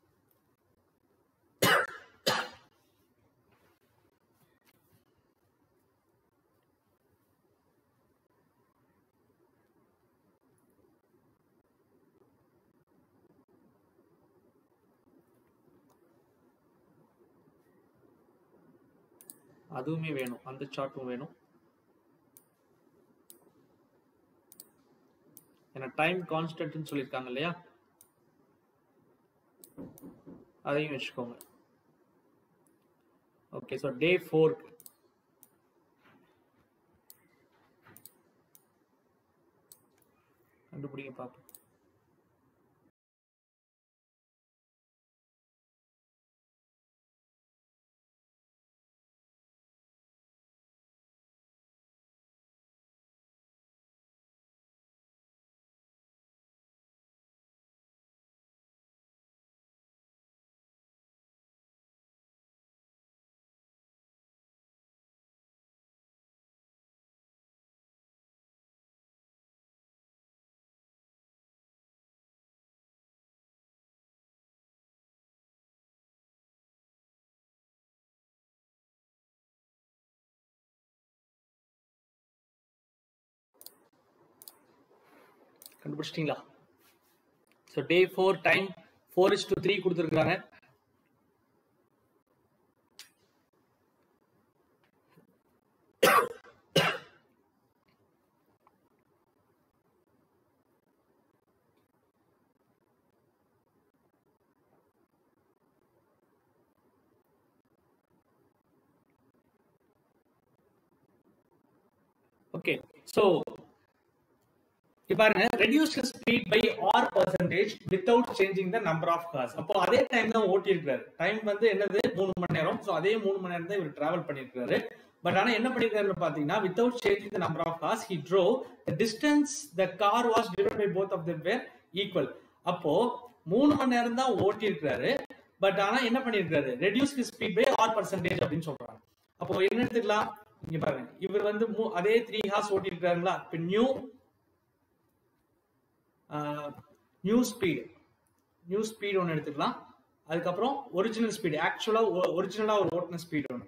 அதுவுமே வேணும் அந்த சார்ட்டும் வேணும் ஏன்னா டைம் கான்ஸ்டன்ட்னு சொல்லியிருக்காங்க இல்லையா அதையும் வச்சுக்கோங்க ஓகே ஸோ டே ஃபோர்க்கு கண்டுபிடிங்க பார்ப்போம் கண்டுபிடிச்சிட்டிங்களா so day four time four is to three கொடுத்துருக்குறாங்க ஓகே ஸோ பாருங்க reduce speed by R percentage without changing the number of cars அப்போ அதே டைம் தான் ஓட்டி இருக்காரு டைம் வந்து என்னது மூணு மணி நேரம் ஸோ அதே மூணு மணி நேரம் தான் இவர் டிராவல் பண்ணிருக்காரு பட் ஆனா என்ன பண்ணிருக்காருன்னு பாத்தீங்கன்னா without changing the number of cars he drove the distance the car was divide by both of them were equal அப்போ மூணு மணி நேரம் தான் ஓட்டி இருக்காரு பட் ஆனா என்ன பண்ணிருக்காரு reduce speed by R percentage அப்படின்னு சொல்றாங்க அப்போ என்ன எடுத்துக்கலாம் இங்க பாருங்க இவர் வந்து அதே த்ரீ ஹார்ஸ் ஓட்டி இருக்காருங்களா இப்போ new new speed new speed ஒன்று எடுத்துக்கலாம் அதுக்கப்புறம் ஒரிஜினல் ஸ்பீடு ஆக்சுவலாக ஒரிஜினலாக ஒரு ஓட்டின ஸ்பீடு ஒன்று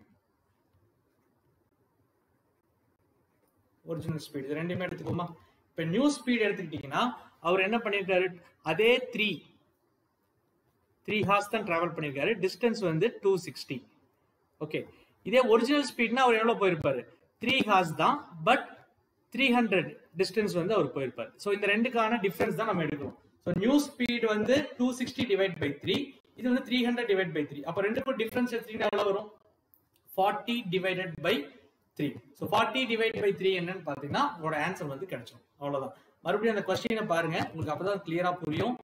ஒரிஜினல் ஸ்பீடு இது ரெண்டுமே எடுத்துக்கோமா இப்போ நியூ ஸ்பீடு எடுத்துக்கிட்டிங்கன்னா அவர் என்ன பண்ணியிருக்காரு அதே த்ரீ த்ரீ ஹார்ஸ் தான் டிராவல் பண்ணியிருக்காரு டிஸ்டன்ஸ் வந்து டூ சிக்ஸ்டி ஓகே இதே ஒரிஜினல் ஸ்பீட்னா அவர் எவ்வளோ போயிருப்பாரு த்ரீ ஹார்ஸ் தான் பட் த்ரீ ஹண்ட்ரட் டிஸ்டன்ஸ் வந்து அவர் போயிருப்பார் ஸோ இந்த ரெண்டுக்கான டிஃபரன்ஸ் தான் நம்ம எடுக்கிறோம் ஸோ நியூ ஸ்பீட் வந்து two sixty divide by three இது வந்து three hundred divide by three அப்போ ரெண்டுக்கும் டிஃபரன்ஸ் எடுத்தீங்கன்னா எவ்வளோ வரும் forty divided by three so forty divide by three என்னன்னு பார்த்தீங்கன்னா உங்களோட ஆன்சர் வந்து கிடைச்சிடும் அவ்வளோதான் மறுபடியும் அந்த கொஸ்டினை பாருங்க உங்களுக்கு அப்பதான் கிளியரா புரியும்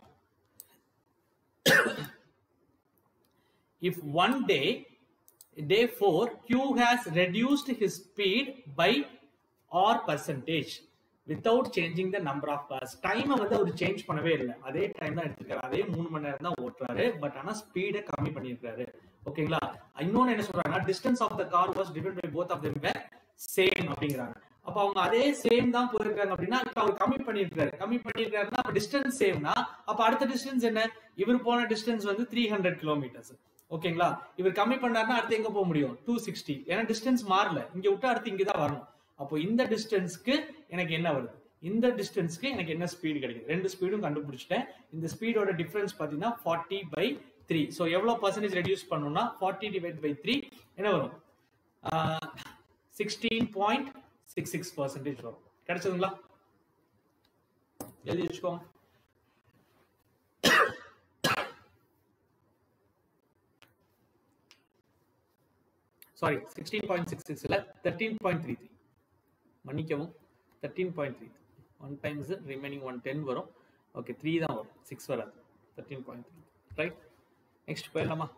if one day day 4 q has reduced his speed by r percentage without changing the number of cars டைமை வந்து அவர் சேஞ்ச் பண்ணவே இல்லை அதே டைம் தான் எடுத்துருக்காரு அதே மூணு மணி நேரம் தான் ஓட்டுறாரு பட் ஆனா ஸ்பீடை கம்மி பண்ணியிருக்காரு ஓகேங்களா இன்னொன்னு என்ன சொல்றாங்கன்னா distance of the car was depend by both of them were same அப்படிங்கிறாங்க அப்ப அவங்க அதே சேம் தான் போயிருக்காங்க அப்படின்னா இப்ப அவர் கம்மி பண்ணிருக்காரு கம்மி பண்ணிருக்காருன்னா அப்ப டிஸ்டன்ஸ் சேம்னா அப்ப அடுத்த டிஸ்டன்ஸ் என்ன இவர் போன டிஸ்டன்ஸ் வந்து த்ரீ ஹண்ட்ரட் கிலோமீட்டர்ஸ் ஓகேங்களா இவர் கம்மி பண்ணாருன்னா அடுத்து எங்க போக முடியும் டூ சிக்ஸ்டி ஏன்னா டிஸ்டன்ஸ் மாறல இங்க விட்டு அடுத்து இங்க தான் வரணும் அப்போ இந்த டிஸ்டன்ஸ்க்கு எனக்கு என்ன வருது இந்த டிஸ்டன்ஸ்க்கு எனக்கு என்ன ஸ்பீடு கிடைக்குது ரெண்டு ஸ்பீடும் கண்டுபிடிச்சிட்டேன் இந்த ஸ்பீடோட டிஃபரன்ஸ் பார்த்தீங்கன்னா ஃபார்ட்டி பை த்ரீ ஸோ எவ்வளோ பர்சன்டேஜ் ரெடியூஸ் பண்ணணும்னா ஃபார்ட்டி டிவைட் பை த்ரீ என்ன வரும் sixteen point six six percentage வரும் கிடைச்சதுங்களா எழுதி வச்சுக்கோங்க sorry sixteen point six six இல்லை தேர்ட்டீன் பாயிண்ட் த்ரீ த்ரீ மன்னிக்கவும் thirteen point three one times remaining one ten வரும் ஓகே த்ரீ தான் வரும் சிக்ஸ் வராது thirteen point three right next போயிடலாமா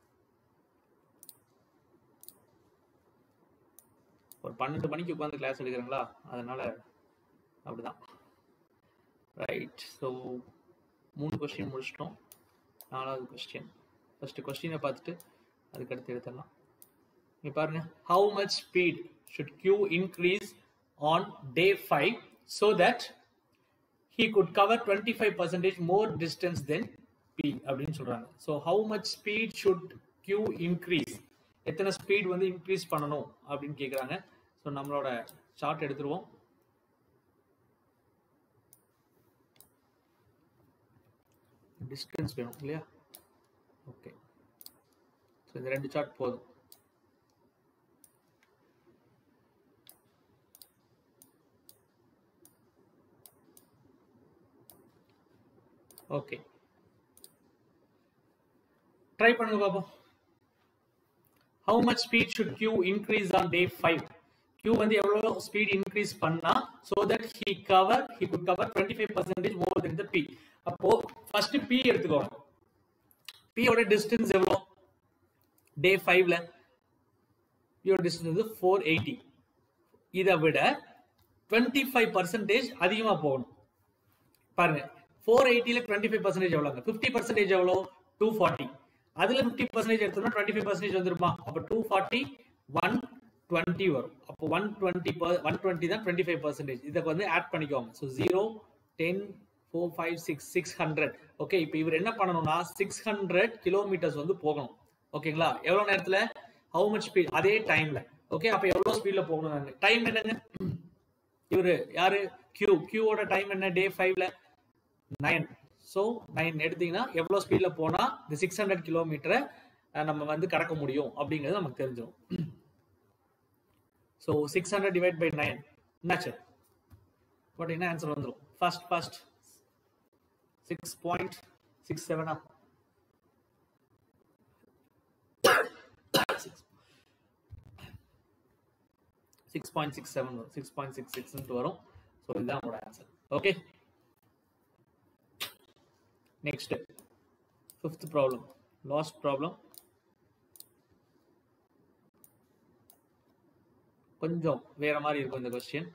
ஒரு பன்னெண்டு மணிக்கு உட்காந்து கிளாஸ் எடுக்கிறீங்களா அதனால அப்படிதான் ரைட் ஸோ மூணு கொஸ்டின் முடிச்சிட்டோம் நாலாவது கொஸ்டின் ஃபர்ஸ்ட் கொஸ்டினை பார்த்துட்டு அதுக்கடுத்து எடுத்துடலாம் இங்க பாருங்க how much speed should Q increase on day 5 so that he could cover 25 percentage more distance than p அப்படின்னு சொல்றாங்க so how much speed should q increase எத்தனை ஸ்பீட் வந்து இன்க்ரீஸ் பண்ணணும் அப்படின்னு கேக்குறாங்க ஸோ நம்மளோட சார்ட் எடுத்துருவோம் டிஸ்டன்ஸ் வேணும் இல்லையா ஓகே ஸோ இந்த ரெண்டு சார்ட் போதும் ஓகே ட்ரை பண்ணுங்க பாப்போம் how much speed should Q increase on day five Q வந்து எவ்வளோ ஸ்பீட் இன்க்ரீஸ் பண்ணா so that he cover he could cover twenty five percentage more then the B அப்போ ஃபர்ஸ்ட் பி எடுத்துக்கோங்க பியோட டிஸ்டன்ஸ் எவ்வளோ டே ஃபைவ்ல பியோட டிஸ்டன்ஸ் வந்து ஃபோர் எயிட்டி இதை விட டுவெண்ட்டி ஃபைவ் பர்சன்டேஜ் அதிகமாக போகணும் பாருங்க ஃபோர் எயிட்டில டுவெண்ட்டி ஃபைவ் பர்சன்டேஜ் எவ்வளோங்க ஃபிஃப்டி பர்சன்டேஜ் எவ்வளோ டூ ஃபார்ட்டி அதுல ஃபிஃப்டி பர்சன்டேஜ் எடுத்தோம்னா டுவெண்ட்டி ஃபைவ் பர்சன்டேஜ் வந்துருமா அப்போ டூ ஃபார்ட்டி ஒன் டுவெண்ட்டி வரும் அப்போ ஒன் டுவெண்ட்டி ஒன் டுவெண்ட்டி தான் டுவெண்ட்டி ஃபைவ் பர்சன்டேஜ் இதை வந்து ஆட் பண்ணிக்கோங்க so zero ten four five six six hundred okay இப்போ இவர் என்ன பண்ணணும்னா சிக்ஸ் ஹண்ட்ரட் கிலோமீட்டர்ஸ் வந்து போகணும் ஓகேங்களா எவ்வளோ நேரத்தில் ஹவு மச் ஸ்பீட் அதே டைம்ல ஓகே அப்போ எவ்வளோ ஸ்பீட்ல போகணும் டைம் என்னங்க இவரு யாரு கியூ கியூவோட டைம் என்ன டே ஃபைவ்ல நைன் ஸோ நைன் எடுத்தீங்கன்னா எவ்வளோ ஸ்பீடில் போனால் இந்த சிக்ஸ் ஹண்ட்ரட் கிலோமீட்டரை நம்ம வந்து கடக்க முடியும் அப்படிங்கிறது நமக்கு தெரிஞ்சிடும் so six hundred divide by nine என்னாச்சு பட் என்ன ஆன்சர் வந்துடும் first first six point six செவனா சிக்ஸ் பாயிண்ட் சிக்ஸ் செவன் வரும் சிக்ஸ் பாயிண்ட் சிக்ஸ் சிக்ஸ் வரும் ஸோ இதுதான் உங்களோட answer okay Next, fifth problem, last problem. கொஞ்சம் வேற மாதிரி இருக்கும் இந்த கொஸ்டின்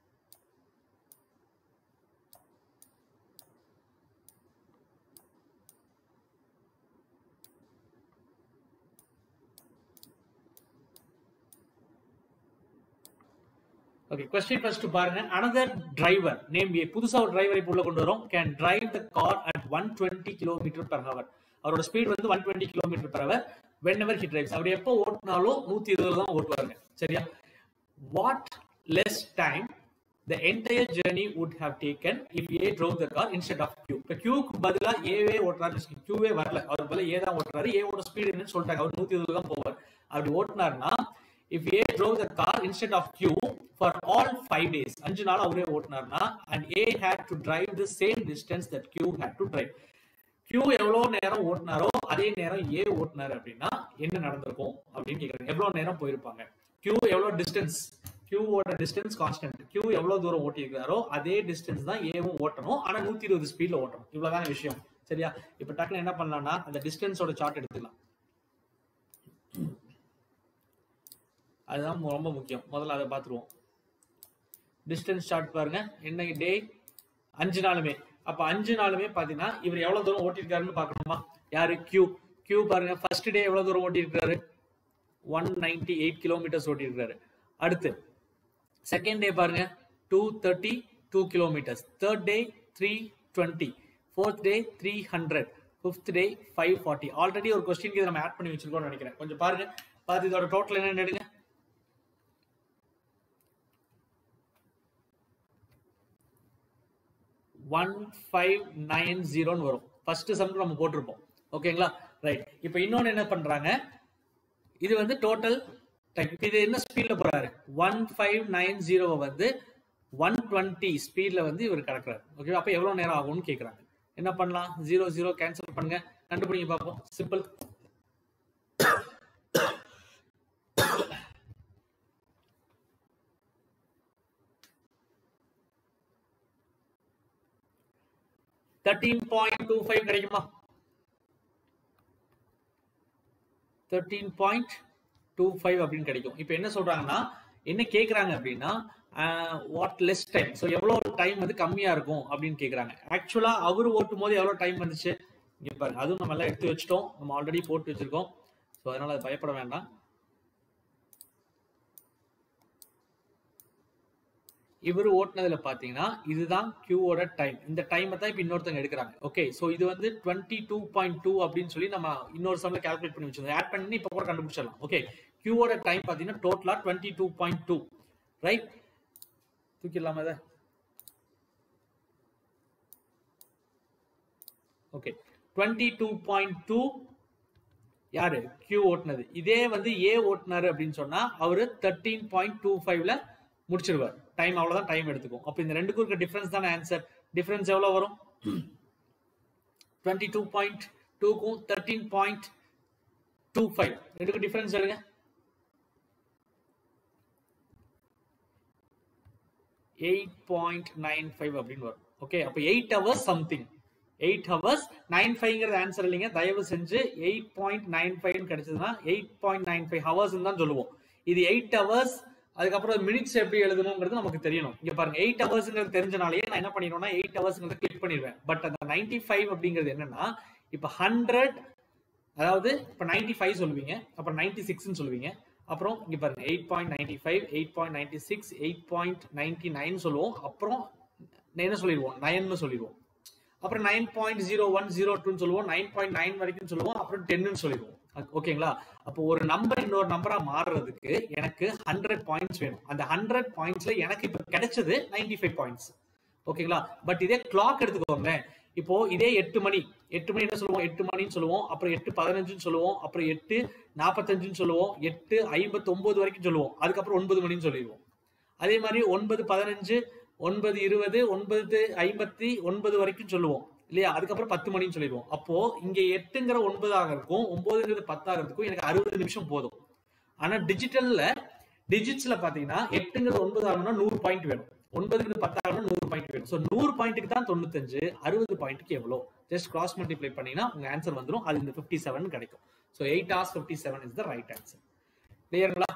ஓகே கொஸ்டின் ஃபர்ஸ்ட் பாருங்க அனதர் டிரைவர் நேம் ஏ புதுசா ஒரு டிரைவர் இப்போ உள்ள கொண்டு வரோம் can drive the car at one twenty kilometer per hour அவரோட ஸ்பீட் வந்து one twenty kilometer per hour whenever he drives அவர் எப்போ ஓட்டினாலும் நூத்தி இருபது தான் ஓட்டுவாருங்க சரியா what less time the entire journey would have taken if A drove the car instead of Q இப்போ கியூக்கு பதிலா ஏவே ஓட்டுறாரு கியூவே வரல அவர் பதிலாக ஏ தான் ஓட்டுறாரு ஏவோட ஸ்பீட் என்னன்னு சொல்லிட்டாங்க அவர் நூத்தி இருபது தான் போவார் அப்படி ஓட்டினார்னா if A drove the car instead of Q for all five days, அஞ்சு நாள் அவரே ஓட்டினார்னா and A had to drive the same distance that Q had to drive. Q எவ்வளவு நேரம் ஓட்டினாரோ அதே நேரம் A ஓட்டினாரு அப்படின்னா என்ன நடந்திருக்கும் அப்படின்னு கேக்குறாங்க எவ்வளவு நேரம் போயிருப்பாங்க Q எவ்வளவு டிஸ்டன்ஸ் கியூவோட டிஸ்டன்ஸ் கான்ஸ்டன்ட் கியூ எவ்வளவு தூரம் ஓட்டியிருக்காரோ அதே டிஸ்டன்ஸ் தான் ஏவும் ஓட்டணும் ஆனா நூத்தி இருபது ஸ்பீட்ல ஓட்டணும் இவ்வளவுதான் விஷயம் சரியா இப்ப டக்குனு என்ன பண்ணலாம்னா அந்த டிஸ்டன்ஸோட சார்ட் எடுத்துக்கலாம் அதுதான் ரொம்ப முக்கியம் முதல்ல அதை பார்த்துருவோம் டிஸ்டன்ஸ் சார்ட் பாருங்க என்ன டே அஞ்சு நாளுமே அப்ப அஞ்சு நாளுமே பாத்தீங்கன்னா இவர் எவ்வளவு தூரம் ஓட்டிருக்காருன்னு பாக்கணுமா யாரு கியூ கியூ பாருங்க ஃபர்ஸ்ட் டே எவ்வளவு தூரம் ஓட்டிருக்காரு ஒன் நைன்டி எயிட் கிலோமீட்டர்ஸ் ஓட்டிருக்காரு அடுத்து செகண்ட் டே பாருங்க two thirty two kilometers third day three twenty fourth day three hundred fifth day five forty already ஒரு கொஸ்டின் நம்ம ஆட் பண்ணி வச்சிருக்கோம்னு நினைக்கிறேன் கொஞ்சம் பாருங்க பார்த்து இதோட டோட்டல் என்னன்னு எடுங்க ஒன் ஃபைவ் நைன் ஜீரோன்னு வரும் ஃபர்ஸ்ட் சம்க்கு நம்ம போட்டிருப்போம் ஓகேங்களா ரைட் இப்போ இன்னொன்று என்ன பண்றாங்க இது வந்து டோட்டல் டைம் இது என்ன ஸ்பீட்ல போறாரு ஒன் ஃபைவ் நைன் ஜீரோவை வந்து ஒன் டுவெண்ட்டி ஸ்பீட்ல வந்து இவர் கிடக்குறாரு ஓகே அப்போ எவ்வளோ நேரம் ஆகும்னு கேட்குறாங்க என்ன பண்ணலாம் ஜீரோ ஜீரோ கேன்சல் பண்ணுங்க கண்டுபிடிங்க பார்ப்போம் simple thirteen point two five கிடைக்குமா தேர்ட்டீன் பாயிண்ட் டூ ஃபைவ் அப்படின்னு கிடைக்கும் இப்போ என்ன சொல்றாங்கன்னா என்ன கேட்குறாங்க அப்படின்னா வாட் லெஸ் டைம் ஸோ எவ்வளோ டைம் வந்து கம்மியாக இருக்கும் அப்படின்னு கேட்குறாங்க ஆக்சுவலாக அவர் ஓட்டும் போது எவ்வளோ டைம் வந்துச்சு இங்கே பாருங்க அதுவும் நம்ம எல்லாம் எடுத்து வச்சிட்டோம் நம்ம ஆல்ரெடி போட்டு வச்சிருக்கோம் ஸோ அதனால அது பயப்பட வேண்டாம் இவர் ஓட்டுனதுல பாத்தீங்கன்னா இதுதான் கியூவோட டைம் இந்த டைமை தான் இப்போ இன்னொருத்தவங்க எடுக்கிறாங்க ஓகே ஸோ இது வந்து டுவெண்ட்டி டூ பாயிண்ட் டூ அப்படின்னு சொல்லி நம்ம இன்னொரு சம்ல கால்குலேட் பண்ணி வச்சிருந்தோம் ஆட் பண்ணி இப்போ கூட கண்டுபிடிச்சிடலாம் ஓகே கியூவோட டைம் பார்த்தீங்கன்னா டோட்டலா twenty two point two right தூக்கிடலாமா இதை okay twenty two point two யாரு கியூ ஓட்டுனது இதே வந்து ஏ ஓட்டுனாரு அப்படின்னு சொன்னா அவரு தேர்ட்டீன் பாயிண்ட் டூ ஃபைவ்ல முடிச்சிருவார் டைம் அவ்வளவுதான் டைம் எடுத்துக்கும் அப்போ இந்த ரெண்டுக்கும் இருக்க டிஃபரன்ஸ் தானே ஆன்சர் டிஃபரன்ஸ் எவ்வளவு வரும் டுவெண்ட்டி டூ பாயிண்ட் டூக்கும் தேர்ட்டீன் பாயிண்ட் டூ ஃபைவ் ரெண்டுக்கும் டிஃபரன்ஸ் சொல்லுங்க எயிட் பாயிண்ட் நைன் ஃபைவ் அப்படின்னு வரும் ஓகே அப்போ eight hours something eight hours nine ஃபைவ்ங்கிறது ஆன்சர் இல்லைங்க தயவு செஞ்சு எயிட் பாயிண்ட் நைன் ஃபைவ் கிடைச்சதுன்னா eight point nine five hours தான் சொல்லுவோம் இது எயிட் ஹவர்ஸ் அதுக்கப்புறம் மினிட்ஸ் எப்படி எழுதணுங்கிறது நமக்கு தெரியணும் இங்க பாருங்க எயிட் ஹவர்ஸ்ங்கிறது தெரிஞ்சனாலேயே நான் என்ன பண்ணிடுவேன்னா எயிட் ஹவர்ஸ்ங்கிறத கிளிக் பண்ணிடுவேன் பட் அந்த நைன்டி ஃபைவ் அப்படிங்கிறது என்னன்னா இப்போ ஹண்ட்ரட் அதாவது இப்போ நைன்டி ஃபைவ் சொல்லுவீங்க அப்புறம் நைன்டி சிக்ஸ்னு சொல்லுவீங்க அப்புறம் இங்க பாருங்க eight point ninety five eight point ninety six eight point ninety nine சொல்லுவோம் அப்புறம் என்ன சொல்லிடுவோம் நைன்னு சொல்லிடுவோம் அப்புறம் nine point zero one zero டூன்னு சொல்லுவோம் நைன் பாயிண்ட் நைன் வரைக்கும் சொல்லுவோம் அப்புறம் டென்னு சொல்லிடுவோம் ஓகேங்களா அப்போ ஒரு நம்பர் இன்னொரு நம்பரா மாறுறதுக்கு எனக்கு ஹண்ட்ரட் பாயிண்ட்ஸ் வேணும் அந்த ஹண்ட்ரட் பாயிண்ட்ஸ்ல எனக்கு இப்போ கிடைச்சது நைன்டி ஃபைவ் பாயிண்ட்ஸ் ஓகேங்களா பட் இதே கிளாக் எடுத்துக்கோங்க இப்போ இதே எட்டு மணி எட்டு மணி என்ன சொல்லுவோம் எட்டு மணின்னு சொல்லுவோம் அப்புறம் எட்டு பதினஞ்சுன்னு சொல்லுவோம் அப்புறம் எட்டு நாற்பத்தஞ்சுன்னு சொல்லுவோம் எட்டு ஐம்பத்தி ஒன்பது வரைக்கும் சொல்லுவோம் அதுக்கப்புறம் ஒன்பது மணின்னு சொல்லிடுவோம் அதே மாதிரி ஒன்பது பதினஞ்சு ஒன்பது இருபது ஒன்பது ஐம்பத்தி ஒன்பது வரைக்கும் சொல்லுவோம் இல்லையா அதுக்கப்புறம் பத்து மணின்னு சொல்லிடுவோம் அப்போ இங்க எட்டுங்கிற ஒன்பதாக இருக்கும் ஒன்பதுங்கிறது பத்தாக இருக்கும் எனக்கு அறுபது நிமிஷம் போதும் ஆனா டிஜிட்டல்ல டிஜிட்ஸ்ல பாத்தீங்கன்னா எட்டுங்கிறது ஒன்பது ஆகணும்னா நூறு பாயிண்ட் வேணும் ஒன்பதுங்கிறது பத்தாகணும் நூறு பாயிண்ட் வேணும் ஸோ நூறு பாயிண்ட்டுக்கு தான் தொண்ணூத்தஞ்சு அறுபது பாயிண்ட்டுக்கு எவ்வளோ ஜஸ்ட் கிராஸ் மல்டிப்ளை பண்ணீங்கன்னா உங்க ஆன்சர் வந்துடும் அது இந்த ஃபிஃப்டி செவன் கிடைக்கும் so eight hours fifty seven is the right answer கிளியருங்களா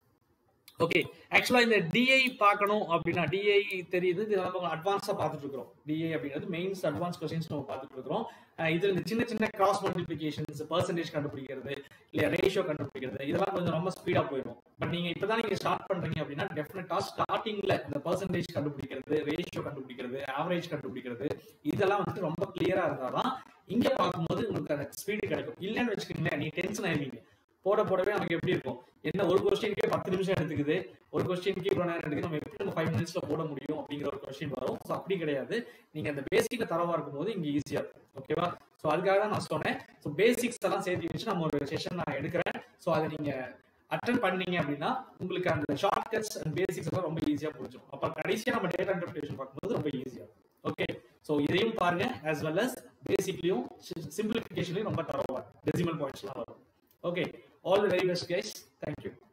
ஓகே ஆக்சுவலா இந்த டிஐ பார்க்கணும் அப்படின்னா டிஐ தெரியுது இது நம்ம அட்வான்ஸா பார்த்துட்டு இருக்கிறோம் டிஐ அப்படிங்கிறது மெயின்ஸ் அட்வான்ஸ் கொஸ்டின்ஸ் நம்ம பார்த்துட்டு இருக்கிறோம் இதுல இந்த சின்ன சின்ன கிராஸ் மல்டிபிகேஷன்ஸ் பர்சன்டேஜ் கண்டுபிடிக்கிறது இல்ல ரேஷியோ கண்டுபிடிக்கிறது இதெல்லாம் கொஞ்சம் ரொம்ப ஸ்பீடா போயிடும் பட் நீங்க இப்பதான் நீங்க ஸ்டார்ட் பண்றீங்க அப்படின்னா டெஃபினட்டா ஸ்டார்டிங்ல இந்த பர்சன்டேஜ் கண்டுபிடிக்கிறது ரேஷியோ கண்டுபிடிக்கிறது ஆவரேஜ் கண்டுபிடிக்கிறது இதெல்லாம் வந்துட்டு ரொம்ப கிளியரா இருந்தாதான் இங்க பார்க்கும்போது உங்களுக்கு அந்த ஸ்பீடு கிடைக்கும் இல்லைன்னு வச்சுக்கோங்களேன் நீ டென்ஷன் ஆயிருவீங்க போட போடவே நமக்கு எப்படி இருக்கும் என்ன ஒரு கொஸ்டினுக்கே பத்து நிமிஷம் எடுத்துக்குது ஒரு கொஸ்டினுக்கு இவ்வளவு நேரம் எடுக்குது நம்ம எப்படி நம்ம ஃபைவ் மினிட்ஸ்ல போட முடியும் அப்படிங்கிற ஒரு கொஸ்டின் வரும் ஸோ அப்படி கிடையாது நீங்க அந்த பேசிக்ல தரவா இருக்கும்போது இங்க ஈஸியா இருக்கும் ஓகேவா ஸோ அதுக்காக தான் நான் சொன்னேன் ஸோ பேசிக்ஸ் எல்லாம் சேர்த்து வச்சு நம்ம ஒரு செஷன் நான் எடுக்கிறேன் ஸோ அதை நீங்க அட்டன் பண்ணீங்க அப்படின்னா உங்களுக்கு அந்த ஷார்ட் கட்ஸ் அண்ட் பேசிக்ஸ் எல்லாம் ரொம்ப ஈஸியா புரிஞ்சிடும் அப்ப கடைசியா நம்ம டேட்டா இன்டர்பிரேஷன் பார்க்கும்போது ரொம்ப ஈஸியா ஓகே ஸோ இதையும் பாருங்க ஆஸ் வெல் அஸ் பேசிக்லயும் சிம்பிளிஃபிகேஷன்லயும் ரொம்ப தரவா டெசிமல் பாயிண்ட்ஸ்லாம் வரும் Okay. All the very best, guys. Thank you.